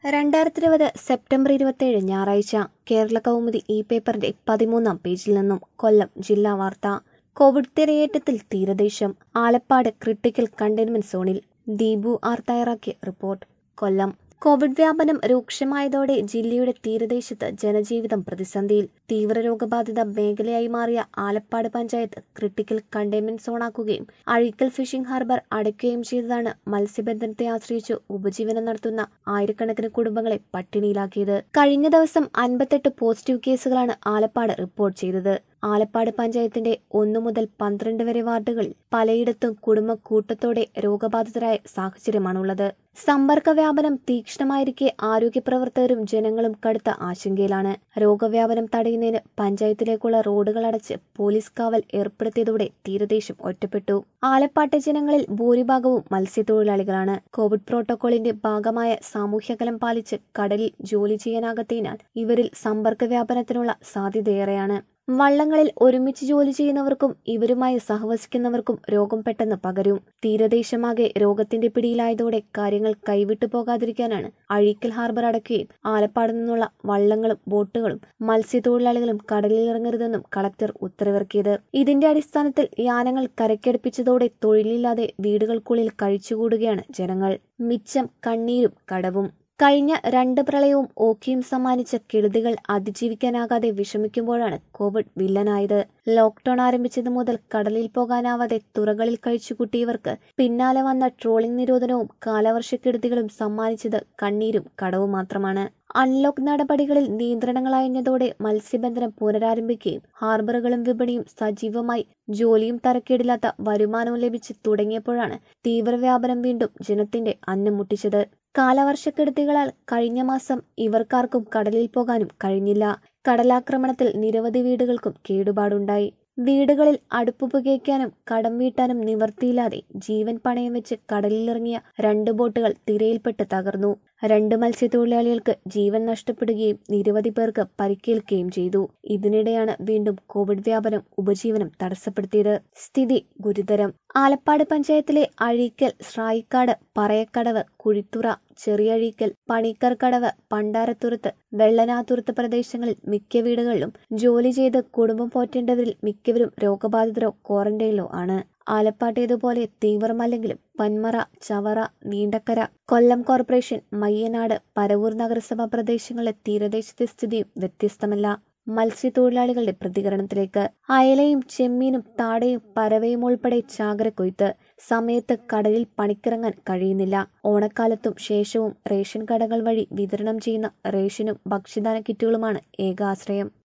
രണ്ടായിരത്തി ഇരുപത് സെപ്റ്റംബർ ഇരുപത്തിയേഴ് ഞായറാഴ്ച കേരള കൗമുദി ഇ പേപ്പറിന്റെ പതിമൂന്നാം പേജിൽ നിന്നും കൊല്ലം ജില്ലാ വാർത്ത കോവിഡ് തിരയേറ്റത്തിൽ തീരദേശം ആലപ്പാട് ക്രിട്ടിക്കൽ കണ്ടെയ്ൻമെന്റ് സോണിൽ ദീപു ആർ തയ്യാറാക്കിയ റിപ്പോർട്ട് കൊല്ലം കോവിഡ് വ്യാപനം രൂക്ഷമായതോടെ ജില്ലയുടെ തീരദേശത്ത് ജനജീവിതം പ്രതിസന്ധിയിൽ തീവ്ര രോഗബാധിത മേഖലയായി മാറിയ ആലപ്പാട് പഞ്ചായത്ത് ക്രിട്ടിക്കൽ കണ്ടെയ്ൻമെന്റ് സോണാക്കുകയും അഴീക്കൽ ഫിഷിംഗ് ഹാർബർ അടയ്ക്കുകയും ചെയ്തതാണ് മത്സ്യബന്ധനത്തെ ആശ്രയിച്ച് ഉപജീവനം നടത്തുന്ന ആയിരക്കണക്കിന് കുടുംബങ്ങളെ പട്ടിണിയിലാക്കിയത് കഴിഞ്ഞ ദിവസം അൻപത്തെട്ട് പോസിറ്റീവ് കേസുകളാണ് ആലപ്പാട് റിപ്പോർട്ട് ചെയ്തത് ആലപ്പാട് പഞ്ചായത്തിന്റെ ഒന്നു മുതൽ പന്ത്രണ്ട് വരെ വാർഡുകളിൽ പലയിടത്തും കുടുംബ കൂട്ടത്തോടെ രോഗബാധിതരായ സാഹചര്യമാണുള്ളത് സമ്പർക്ക വ്യാപനം തീക്ഷ്ണമായിരിക്കെ ആരോഗ്യപ്രവർത്തകരും ജനങ്ങളും കടുത്ത ആശങ്കയിലാണ് രോഗവ്യാപനം തടയുന്നതിന് പഞ്ചായത്തിലേക്കുള്ള റോഡുകൾ അടച്ച് പോലീസ് കാവൽ ഏർപ്പെടുത്തിയതോടെ തീരദേശം ഒറ്റപ്പെട്ടു ആലപ്പാട്ടെ ജനങ്ങളിൽ ഭൂരിഭാഗവും മത്സ്യത്തൊഴിലാളികളാണ് കോവിഡ് പ്രോട്ടോകോളിന്റെ ഭാഗമായ സാമൂഹ്യകലം പാലിച്ച് കടലിൽ ജോലി ചെയ്യാനാകത്തതിനാൽ ഇവരിൽ സമ്പർക്ക വ്യാപനത്തിനുള്ള സാധ്യതയേറെയാണ് വള്ളങ്ങളിൽ ഒരുമിച്ച് ജോലി ചെയ്യുന്നവർക്കും ഇവരുമായി സഹവസിക്കുന്നവർക്കും രോഗം പെട്ടെന്ന് പകരും തീരദേശമാകെ രോഗത്തിന്റെ പിടിയിലായതോടെ കാര്യങ്ങൾ കൈവിട്ടു പോകാതിരിക്കാനാണ് അഴീക്കൽ ഹാർബർ അടയ്ക്കുകയും ആലപ്പാട് നിന്നുള്ള വള്ളങ്ങളും ബോട്ടുകളും മത്സ്യത്തൊഴിലാളികളും കടലിലിറങ്ങരുതെന്നും കളക്ടർ ഉത്തരവിറക്കിയത് ഇതിന്റെ അടിസ്ഥാനത്തിൽ യാനങ്ങൾ കരയ്ക്കടുപ്പിച്ചതോടെ തൊഴിലില്ലാതെ വീടുകൾക്കുള്ളിൽ കഴിച്ചുകൂടുകയാണ് ജനങ്ങൾ മിച്ചം കണ്ണീരും കടവും കഴിഞ്ഞ രണ്ട് പ്രളയവും ഓക്കിയും സമ്മാനിച്ച കെടുതികൾ അതിജീവിക്കാനാകാതെ വിഷമിക്കുമ്പോഴാണ് കോവിഡ് വില്ലനായത് ലോക്ക്ഡൌൺ ആരംഭിച്ചത് മുതൽ കടലിൽ പോകാനാവാതെ തുറകളിൽ കഴിച്ചുകൂട്ടിയവർക്ക് പിന്നാലെ വന്ന ട്രോളിംഗ് നിരോധനവും കാലവർഷക്കെടുതികളും സമ്മാനിച്ചത് കണ്ണീരും കടവും മാത്രമാണ് അൺലോക്ക് നടപടികളിൽ നിയന്ത്രണങ്ങൾ അയഞ്ഞതോടെ മത്സ്യബന്ധനം പുനരാരംഭിക്കുകയും ഹാർബറുകളും വിപണിയും സജീവമായി ജോലിയും തരക്കേടില്ലാത്ത വരുമാനവും ലഭിച്ച് തുടങ്ങിയപ്പോഴാണ് തീവ്രവ്യാപനം വീണ്ടും ജനത്തിന്റെ അന്നം മുട്ടിച്ചത് കാലവർഷക്കെടുതികളാൽ കഴിഞ്ഞ മാസം ഇവർക്കാർക്കും കടലിൽ പോകാനും കഴിഞ്ഞില്ല കടലാക്രമണത്തിൽ നിരവധി വീടുകൾക്കും കേടുപാടുണ്ടായി വീടുകളിൽ അടുപ്പ് പുകയ്ക്കാനും കടം വീട്ടാനും നിവർത്തിയില്ലാതെ ജീവൻ പണയം വെച്ച് കടലിലിറങ്ങിയ രണ്ട് ബോട്ടുകൾ തിരയിൽപ്പെട്ട് തകർന്നു രണ്ട് മത്സ്യത്തൊഴിലാളികൾക്ക് ജീവൻ നഷ്ടപ്പെടുകയും നിരവധി പേർക്ക് പരിക്കേൽക്കുകയും ചെയ്തു ഇതിനിടെയാണ് വീണ്ടും കോവിഡ് വ്യാപനം ഉപജീവനം തടസ്സപ്പെടുത്തിയത് സ്ഥിതി ഗുരുതരം ആലപ്പാട് പഞ്ചായത്തിലെ അഴീക്കൽ ശ്രായിക്കാട് പറയക്കടവ് കുഴിത്തുറ ചെറിയഴീക്കൽ പണിക്കർക്കടവ് പണ്ടാരത്തുരുത്ത് വെള്ളനാതുരുത്ത് പ്രദേശങ്ങളിൽ മിക്ക വീടുകളിലും ജോലി ചെയ്ത് കുടുംബം പോറ്റേണ്ടവരിൽ മിക്കവരും രോഗബാധിതരോ ക്വാറന്റൈനിലോ ആണ് ആലപ്പാട്ടേതുപോലെ തീവ്രമല്ലെങ്കിലും പന്മറ ചവറ നീണ്ടക്കര കൊല്ലം കോർപ്പറേഷൻ മയ്യനാട് പരവൂർ നഗരസഭാ പ്രദേശങ്ങളിലെ തീരദേശത്തെ സ്ഥിതിയും വ്യത്യസ്തമല്ല മത്സ്യത്തൊഴിലാളികളുടെ പ്രതികരണത്തിലേക്ക് അയലയും ചെമ്മീനും താടയും പരവയും ഉൾപ്പെടെ ചാകരക്കൊയ്ത്ത് സമയത്ത് കടലിൽ പണിക്കിറങ്ങാൻ കഴിയുന്നില്ല ഓണക്കാലത്തും ശേഷവും റേഷൻ കടകൾ വഴി വിതരണം ചെയ്യുന്ന റേഷനും ഭക്ഷ്യധാന കിറ്റുകളുമാണ് ഏകാശ്രയം